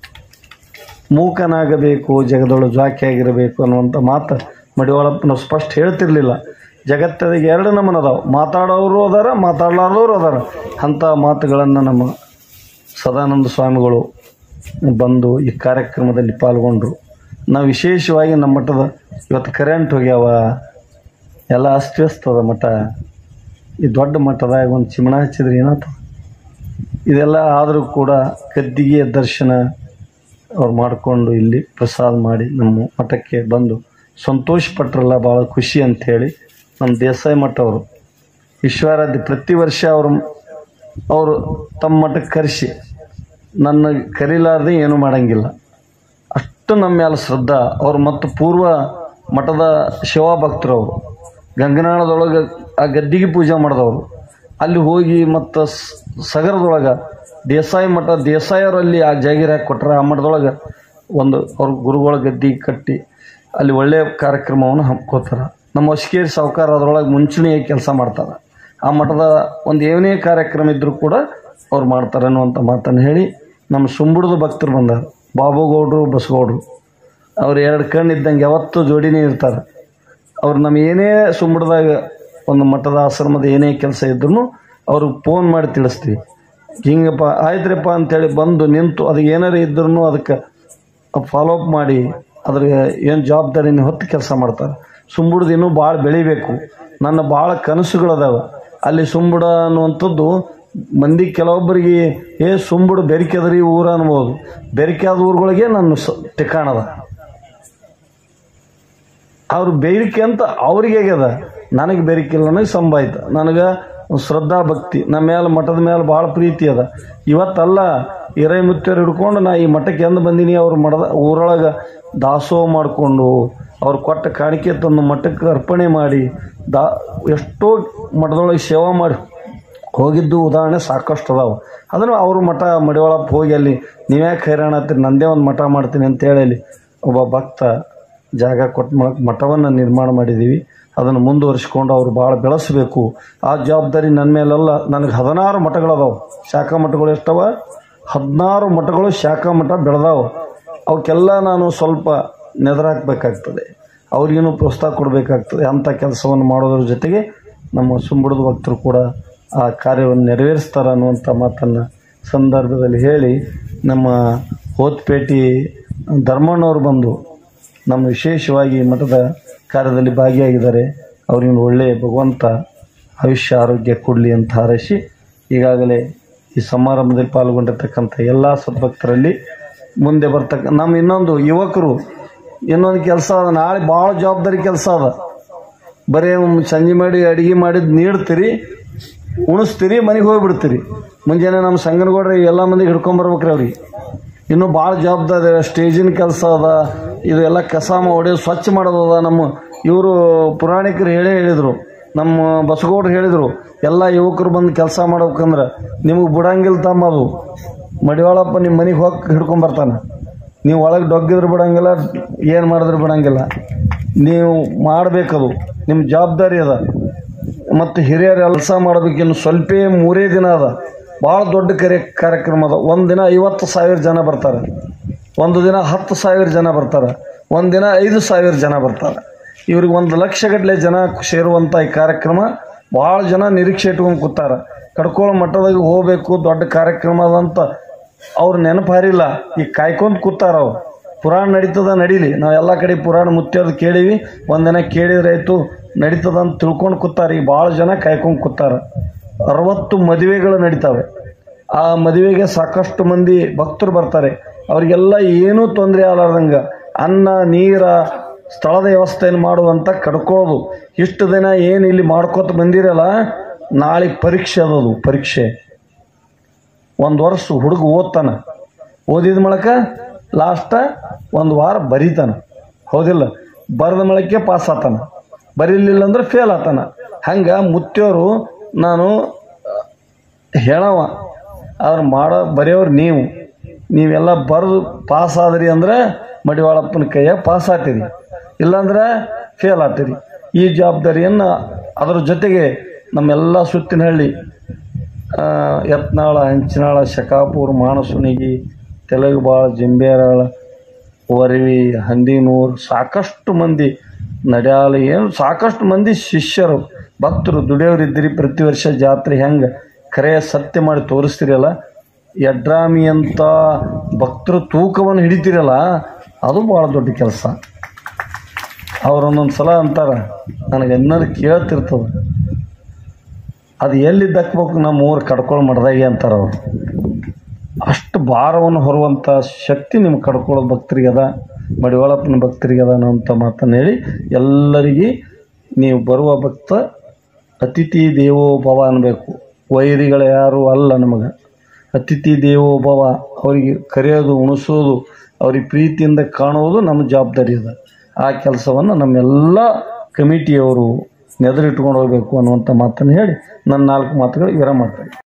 ಮೂಕನಾಗಬೇಕು ಜಗದೊಳು ಜ್ವಾಕಿಯಾಗಿರಬೇಕು ಅನ್ನುವಂಥ ಮಾತು ಮಡಿವಾಳಪ್ಪನ ಸ್ಪಷ್ಟ ಹೇಳ್ತಿರ್ಲಿಲ್ಲ ಜಗತ್ತದಾಗ ಎರಡು ನಮನ ಅದಾವ ಮಾತಾಡೋರು ಅದಾರ ಮಾತಾಡಲಾರ್ದವ್ರು ಅದಾರ ಅಂಥ ಮಾತುಗಳನ್ನು ನಮ್ಮ ಸದಾನಂದ ಸ್ವಾಮಿಗಳು ಬಂದು ಈ ಕಾರ್ಯಕ್ರಮದಲ್ಲಿ ಪಾಲ್ಗೊಂಡ್ರು ನಾವು ವಿಶೇಷವಾಗಿ ನಮ್ಮ ಮಠದ ಇವತ್ತು ಕರೆಂಟ್ ಹೋಗ್ಯಾವ ಎಲ್ಲ ಅಸ್ತವ್ಯಸ್ತ ಅದ ಮಠ ಈ ದೊಡ್ಡ ಮಠದಾಗ ಒಂದು ಚಿಮಣ ಹಚ್ಚಿದ್ರೆ ಏನಾಗ್ತದೆ ಇದೆಲ್ಲ ಆದರೂ ಕೂಡ ಗದ್ದಿಗೆಯ ದರ್ಶನ ಅವ್ರು ಮಾಡಿಕೊಂಡು ಇಲ್ಲಿ ಪ್ರಸಾದ ಮಾಡಿ ನಮ್ಮ ಮಠಕ್ಕೆ ಬಂದು ಸಂತೋಷ ಪಟ್ರಲ್ಲ ಭಾಳ ಖುಷಿ ಅಂಥೇಳಿ ನಮ್ಮ ದೇಸಾಯಿ ಮಠ ಅವರು ವಿಶ್ವಾರಾಧ್ಯ ಪ್ರತಿ ವರ್ಷ ಅವರು ಅವರು ತಮ್ಮ ಮಠಕ್ಕೆ ಕರೆಸಿ ನನ್ನ ಕರೀಲಾರ್ದೆ ಏನೂ ಮಾಡಂಗಿಲ್ಲ ಅಷ್ಟು ನಮ್ಮ ಮೇಲೆ ಶ್ರದ್ಧಾ ಅವ್ರು ಮತ್ತು ಪೂರ್ವ ಮಠದ ಶಿವ ಭಕ್ತರು ಅವರು ಗಂಗನಾಳದೊಳಗೆ ಆ ಗದ್ದಿಗೆ ಪೂಜೆ ಮಾಡಿದವರು ಅಲ್ಲಿ ಹೋಗಿ ಮತ್ತು ಸ್- ಸಗರದೊಳಗೆ ದೇಸಾಯಿ ಮಠ ದೇಸಾಯರಲ್ಲಿ ಆ ಜಾಗೀರ್ ಹಾಕಿ ಕೊಟ್ರೆ ಆ ಮಠದೊಳಗೆ ಒಂದು ಅವ್ರ ಗುರುಗಳ ಗದ್ದಿಗೆ ಕಟ್ಟಿ ಅಲ್ಲಿ ಒಳ್ಳೆಯ ಕಾರ್ಯಕ್ರಮವನ್ನು ಹಮ್ಕೋತಾರೆ ನಮ್ಮ ಹೊಸಕೇರಿ ಸಾವುಕಾರ ಅದರೊಳಗೆ ಮುಂಚೂಣಿಯಾಗಿ ಕೆಲಸ ಮಾಡ್ತಾರೆ ಆ ಮಠದ ಒಂದು ಏನೇ ಕಾರ್ಯಕ್ರಮ ಇದ್ದರೂ ಕೂಡ ಅವ್ರು ಮಾಡ್ತಾರೆ ಅನ್ನುವಂಥ ಮಾತನ್ನು ಹೇಳಿ ನಮ್ಮ ಸುಂಬುಡದ ಭಕ್ತರು ಬಂದಾರ ಬಾಬುಗೌಡರು ಬಸಗೌಡರು ಅವ್ರು ಎರಡು ಕಣ್ಣು ಇದ್ದಂಗೆ ಯಾವತ್ತೂ ಜೋಡಿನೇ ಇರ್ತಾರೆ ಅವ್ರು ನಮ್ಮ ಏನೇ ಸುಂಬುಡದಾಗ ಒಂದು ಮಠದ ಆಶ್ರಮದ ಏನೇ ಕೆಲಸ ಇದ್ರೂ ಅವ್ರಿಗೆ ಫೋನ್ ಮಾಡಿ ತಿಳಿಸ್ತೀವಿ ಹಿಂಗಪ್ಪ ಆಯ್ತ್ರಿಪ್ಪ ಅಂತೇಳಿ ಬಂದು ನಿಂತು ಅದು ಏನಾರ ಇದ್ರೂ ಅದಕ್ಕೆ ಫಾಲೋ ಅಪ್ ಮಾಡಿ ಅದ್ರಿಗೆ ಏನು ಜವಾಬ್ದಾರಿನ ಹೊತ್ತು ಕೆಲಸ ಮಾಡ್ತಾರೆ ಸುಂಬುಡದ ಇನ್ನೂ ಭಾಳ ಬೆಳಿಬೇಕು ನನ್ನ ಭಾಳ ಕನಸುಗಳದಾವ ಅಲ್ಲಿ ಸುಂಬುಡ ಅನ್ನುವಂಥದ್ದು ಮಂದಿ ಕೆಲವೊಬ್ಬರಿಗೆ ಏ ಸುಂಬುಡು ಬೆರಿಕೆದ್ರಿ ಊರ ಅನ್ಬೋದು ಬೆರಿಕೆಯಾದ ಊರುಗಳಿಗೆ ನನ್ನ ಸ ಠಿಕಾಣದ ಅವ್ರು ಬೇರಿಕೆ ಅಂತ ಅವ್ರಿಗೆ ಆಗ್ಯದ ನನಗೆ ಬೇರಿಕಿಲ್ಲ ನನಗೆ ಸಂಭಾಯ್ತು ನನಗೆ ಶ್ರದ್ಧಾ ಭಕ್ತಿ ನಮ್ಮ ಮೇಲೆ ಮಠದ ಮೇಲೆ ಭಾಳ ಪ್ರೀತಿ ಅದ ಇವತ್ತಲ್ಲ ಹಿರೈ ಮುತ್ತರು ಹಿಡ್ಕೊಂಡು ನಾ ಈ ಮಠಕ್ಕೆ ಎಂದು ಬಂದೀನಿ ಅವ್ರ ಮಠದ ಊರೊಳಗೆ ದಾಸೋಹ ಮಾಡಿಕೊಂಡು ಅವ್ರು ಕೊಟ್ಟ ಕಾಣಿಕೆ ತಂದು ಮಠಕ್ಕೆ ಅರ್ಪಣೆ ಮಾಡಿ ದಾ ಎಷ್ಟೋ ಮಠದೊಳಗೆ ಸೇವಾ ಮಾಡಿ ಹೋಗಿದ್ದು ಉದಾಹರಣೆ ಸಾಕಷ್ಟು ಅದಾವೆ ಅದನ್ನು ಅವ್ರ ಮಠ ಮಡಿವಾಳಪ್ಪ ಹೋಗಿ ಅಲ್ಲಿ ನೀವ್ಯಾಕೆ ಹೈರಾಣ ಹತ್ತೀರಿ ನಂದೇ ಒಂದು ಮಠ ಮಾಡ್ತೀನಿ ಅಂತೇಳಿ ಅಲ್ಲಿ ಒಬ್ಬ ಭಕ್ತ ಜಾಗ ಕೊಟ್ಟು ಮ ಮಠವನ್ನು ನಿರ್ಮಾಣ ಮಾಡಿದ್ದೀವಿ ಅದನ್ನು ಮುಂದುವರಿಸ್ಕೊಂಡು ಅವ್ರು ಭಾಳ ಬೆಳೆಸಬೇಕು ಆ ಜವಾಬ್ದಾರಿ ನನ್ನ ಮೇಲೆಲ್ಲ ನನಗೆ ಹದಿನಾರು ಮಠಗಳದಾವೆ ಶಾಖಾ ಮಠಗಳು ಎಷ್ಟವ ಹದಿನಾರು ಮಠಗಳು ಶಾಖಾ ಮಠ ಬೆಳೆದಾವೆ ಅವಕ್ಕೆಲ್ಲ ನಾನು ಸ್ವಲ್ಪ ನೆದರಾಕಬೇಕಾಗ್ತದೆ ಅವ್ರಿಗೇನು ಪ್ರೋತ್ಸಾಹ ಕೊಡಬೇಕಾಗ್ತದೆ ಅಂಥ ಕೆಲಸವನ್ನು ಮಾಡೋದ್ರ ಜೊತೆಗೆ ನಮ್ಮ ಸುಂಬುಡದ ಭಕ್ತರು ಕೂಡ ಆ ಕಾರ್ಯವನ್ನು ನೆರವೇರಿಸ್ತಾರೆ ಅನ್ನುವಂಥ ಮಾತನ್ನು ಸಂದರ್ಭದಲ್ಲಿ ಹೇಳಿ ನಮ್ಮ ಹೋತ್ಪೇಟಿ ಧರ್ಮಣ್ಣವ್ರು ಬಂದು ನಮ್ಮ ವಿಶೇಷವಾಗಿ ಮಠದ ಕಾರ್ಯದಲ್ಲಿ ಭಾಗಿಯಾಗಿದ್ದಾರೆ ಅವ್ರಿಗೆ ಒಳ್ಳೆಯ ಭಗವಂತ ಆಯುಷ್ಯ ಆರೋಗ್ಯ ಕೊಡಲಿ ಅಂತ ಹಾರೈಸಿ ಈಗಾಗಲೇ ಈ ಸಮಾರಂಭದಲ್ಲಿ ಪಾಲ್ಗೊಂಡಿರ್ತಕ್ಕಂಥ ಎಲ್ಲ ಸದ್ಭಕ್ತರಲ್ಲಿ ಮುಂದೆ ಬರ್ತಕ್ಕ ನಮ್ಮ ಇನ್ನೊಂದು ಯುವಕರು ಇನ್ನೊಂದು ಕೆಲಸ ಅದ ನಾಳೆ ಭಾಳ ಜವಾಬ್ದಾರಿ ಕೆಲಸ ಅದ ಬರೀ ಸಂಜೆ ಮಾಡಿ ಅಡುಗೆ ಮಾಡಿದ್ ನೀಡ್ತೀರಿ ಉಣಿಸ್ತೀರಿ ಮನೆಗೆ ಹೋಗ್ಬಿಡ್ತೀರಿ ಮುಂಜಾನೆ ನಮ್ಮ ಸಂಗನಗೌಡ್ರಿ ಎಲ್ಲ ಮಂದಿಗೆ ಹಿಡ್ಕೊಂಬರ್ಬೇಕ್ರಿ ಅವ್ರಿಗೆ ಇನ್ನೂ ಭಾಳ ಜವಾಬ್ದಾರಿ ಅದ ಸ್ಟೇಜಿನ ಕೆಲಸ ಅದ ಇದು ಎಲ್ಲ ಕಸ ಹೊಡೆಯೋದು ಸ್ವಚ್ಛ ಮಾಡೋದದ ನಮ್ಮ ಇವರು ಪುರಾಣಿಕರು ಹೇಳೇ ಹೇಳಿದರು ನಮ್ಮ ಬಸಗೌಡರು ಹೇಳಿದರು ಎಲ್ಲ ಯುವಕರು ಬಂದು ಕೆಲಸ ಮಾಡ್ಬೇಕಂದ್ರೆ ನಿಮಗೆ ಬಿಡಂಗಿಲ್ಲ ತಮ್ಮ ಅದು ಮಡಿವಾಳಪ್ಪ ನಿಮ್ಮ ಮನೆಗೆ ಹೋಗಿ ಹಿಡ್ಕೊಂಬರ್ತಾನೆ ನೀವು ಒಳಗೆ ಡೊಗ್ಗಿದ್ರೆ ಬಿಡಂಗಿಲ್ಲ ಏನು ಮಾಡಿದ್ರೆ ಬಿಡಂಗಿಲ್ಲ ನೀವು ಮಾಡಬೇಕದು ನಿಮ್ಮ ಜವಾಬ್ದಾರಿ ಅದ ಮತ್ತು ಹಿರಿಯರು ಕೆಲಸ ಮಾಡ್ಬೇಕು ಇನ್ನು ಸ್ವಲ್ಪ ಮೂರೇ ದಿನ ಅದ ಭಾಳ ದೊಡ್ಡ ಕರೆ ಕಾರ್ಯಕ್ರಮ ಅದ ಒಂದು ದಿನ ಐವತ್ತು ಸಾವಿರ ಜನ ಬರ್ತಾರೆ ಒಂದು ದಿನ ಹತ್ತು ಸಾವಿರ ಜನ ಬರ್ತಾರೆ ಒಂದು ದಿನ ಐದು ಸಾವಿರ ಜನ ಬರ್ತಾರೆ ಇವ್ರಿಗೆ ಒಂದು ಲಕ್ಷಗಟ್ಟಲೆ ಜನ ಸೇರುವಂಥ ಈ ಕಾರ್ಯಕ್ರಮ ಭಾಳ ಜನ ನಿರೀಕ್ಷೆ ಇಟ್ಕೊಂಡು ಕೂತಾರ ಕಡ್ಕೊಳ್ಳೋ ಮಟ್ಟದಾಗ ಹೋಗಬೇಕು ದೊಡ್ಡ ಕಾರ್ಯಕ್ರಮ ಅದಂತ ಅವ್ರು ನೆನಪು ಹಾರಿಲ್ಲ ಈಗ ಕಾಯ್ಕೊಂಡು ಕೂತಾರ ಅವ್ರು ಪುರಾಣ ನಡೀತದ ನಡೀಲಿ ನಾವು ಎಲ್ಲ ಕಡೆ ಪುರಾಣ ಮುತ್ಯೋದು ಕೇಳೀವಿ ಒಂದಿನ ಕೇಳಿದ್ರೆ ಆಯ್ತು ನಡೀತದ ಅಂತ ತಿಳ್ಕೊಂಡು ಕೂತಾರ ಈಗ ಭಾಳ ಜನ ಕಾಯ್ಕೊಂಡು ಕೂತಾರ ಅರವತ್ತು ಮದುವೆಗಳು ನಡೀತಾವೆ ಆ ಮದುವೆಗೆ ಸಾಕಷ್ಟು ಮಂದಿ ಭಕ್ತರು ಬರ್ತಾರೆ ಅವರಿಗೆಲ್ಲ ಏನೂ ತೊಂದರೆ ಆಗಲಾರ್ದಂಗೆ ಅನ್ನ ನೀರ ಸ್ಥಳದ ವ್ಯವಸ್ಥೆಯನ್ನು ಮಾಡುವಂಥ ಕಡ್ಕೊಳ್ಳೋದು ಇಷ್ಟು ದಿನ ಏನು ಇಲ್ಲಿ ಮಾಡ್ಕೋತ ಬಂದಿರಲ್ಲ ನಾಳೆ ಪರೀಕ್ಷೆ ಅದದು ಪರೀಕ್ಷೆ ಒಂದು ವರ್ಷ ಹುಡುಗ ಓದ್ತಾನ ಓದಿದ ಮೂಲಕ ಲಾಸ್ಟ ಒಂದು ವಾರ ಬರೀತಾನ ಹೌದಿಲ್ಲ ಬರೆದ ಮೂಲಕ್ಕೆ ಪಾಸ್ ಆತಾನ ಬರೀಲಿಲ್ಲ ಅಂದ್ರೆ ಫೇಲ್ ಆತಾನ ಹಂಗೆ ಮುತ್ಯೋರು ನಾನು ಹೇಳವ ಆದ್ರೆ ಮಾಡೋ ಬರೆಯೋರು ನೀವು ನೀವೆಲ್ಲ ಬರೆದು ಪಾಸ್ ಆದ್ರಿ ಅಂದ್ರೆ ಮಡಿವಾಳಪ್ಪನ ಕೈಯಾಗ ಪಾಸ್ ಆಗ್ತೀರಿ ಇಲ್ಲಾಂದ್ರೆ ಫೇಲ್ ಆಗ್ತೀರಿ ಈ ಜವಾಬ್ದಾರಿಯನ್ನು ಅದರ ಜೊತೆಗೆ ನಮ್ಮೆಲ್ಲ ಸುತ್ತಿನಹಳ್ಳಿ ಆ, ಯತ್ನಾಳ ಹಂಚಿನಾಳ ಶಕಾಪುರ ಮಾನಸುನಿಗಿ ತೆಲುಗುಬಾಳ ಜಿಂಬೇರಾಳ ವರವಿ ಹಂದಿನೂರು ಸಾಕಷ್ಟು ಮಂದಿ ನಡ್ಯಾಲಿ ಏನು ಸಾಕಷ್ಟು ಮಂದಿ ಶಿಷ್ಯರು ಭಕ್ತರು ದುಡಿಯೋರಿದ್ದೀರಿ ಪ್ರತಿ ವರ್ಷ ಜಾತ್ರೆ ಹೆಂಗೆ ಖರೆ ಸತ್ಯ ಮಾಡಿ ತೋರಿಸ್ತೀರಲ್ಲ ಯಡ್ರಾಮಿ ಅಂತ ಭಕ್ತರು ತೂಕವನ್ನು ಹಿಡಿತೀರಲ್ಲ ಅದು ಭಾಳ ದೊಡ್ಡ ಕೆಲಸ ಅವ್ರು ಒಂದೊಂದು ಸಲ ಅಂತಾರೆ ನನಗೆ ಏನಾದ್ರು ಕೇಳ್ತಿರ್ತದೆ ಅದು ಎಲ್ಲಿ ದಕ್ಬೇಕು ನಮ್ಮ ಊರು ಕಡ್ಕೊಂಡು ಮಾಡ್ದಾಗೆ ಅಂತಾರೆ ಅವರು ಅಷ್ಟು ಭಾರವನ್ನು ಹೊರುವಂಥ ಶಕ್ತಿ ನಿಮ್ಗೆ ಕಡ್ಕೊಳ್ಳೋದು ಭಕ್ತರಿಗೆ ಅದ ಮಡಿವಾಳಪ್ಪನ ಭಕ್ತರಿಗೆ ಅದ ಅನ್ನೋಂಥ ಮಾತನ್ನು ಹೇಳಿ ಎಲ್ಲರಿಗೆ ನೀವು ಬರುವ ಭಕ್ತ ಅತಿಥಿ ದೇವೋ ಭವ ಅನ್ಬೇಕು ವೈರಿಗಳು ಯಾರು ಅಲ್ಲ ನಮಗೆ ಅತಿಥಿ ದೇವೋ ಭವ ಅವರಿಗೆ ಕರೆಯೋದು ಉಣಿಸೋದು ಅವ್ರಿಗೆ ಪ್ರೀತಿಯಿಂದ ಕಾಣುವುದು ನಮ್ಮ ಜವಾಬ್ದಾರಿ ಅದ ಆ ಕೆಲಸವನ್ನು ನಮ್ಮೆಲ್ಲ ಕಮಿಟಿಯವರು ನೆದರಿಟ್ಕೊಂಡು ಹೋಗಬೇಕು ಅನ್ನುವಂಥ ಮಾತನ್ನು ಹೇಳಿ ನನ್ನ ನಾಲ್ಕು ಮಾತುಗಳು ವಿರಾಮ ಮಾಡ್ತಾರೆ